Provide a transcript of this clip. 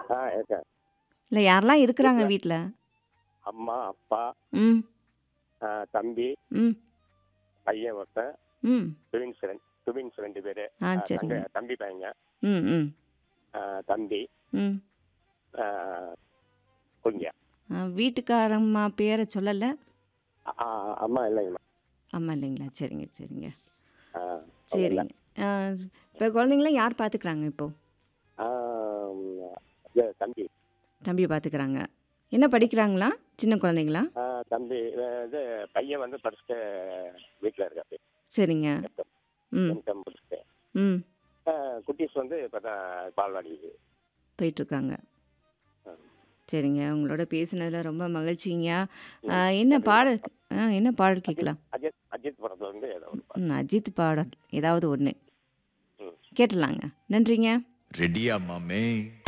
ஆ இருக்கேன் இல்லை யாரெல்லாம் இருக்கிறாங்க வீட்டில் அம்மா அப்பா ம் ஆ, தம்பி ம் பையன் ஒருத்தன் ம் ட்வின்ஸ் ரெண்டு ட்வின்ஸ் ரெண்டு பேர் ஆ சரிங்க தம்பி பையங்க ம் ம் ஆ, தம்பி ம் ஆ, குஞ்சியா ஆ, வீட்டுக்காரம்மா பேரை சொல்லலை ஆ, அம்மா இல்லைங்கம்மா அம்மா இல்லைங்களா சரிங்க சரிங்க ஆ, சரிங்க இப்போ குழந்தைங்களாம் யார் பார்த்துக்கிறாங்க இப்போது ஆ, இது தம்பி தம்பி பார்த்துக்கிறாங்க என்ன படிக்கிறாங்களா சின்ன குழந்தைங்களா ஆ, தம்பி அஹ், இது பையன் வந்து படிச்சுட்டு வீட்டில் இருக்காரு சரிங்க ம் எம்கம் படிச்சுட்டு ம் ஆ, குட்டீஸ் வந்து இப்போ தான் பால்வாடி போயிட்டுருக்காங்க ஆ. சரிங்க உங்களோட பேசுனதில் ரொம்ப மகிழ்ச்சிங்க ஆ, என்ன பாடல் ஆ என்ன பாடல் கேட்கலாம் அஜித் அஜித் படத்துல வந்து ஏதோ ஒரு பாட்டு. ம் அஜித் பாடல் ஏதாவது ஒன்று ம். கேட்டலாங்க நன்றிங்க ரெடியா மாமே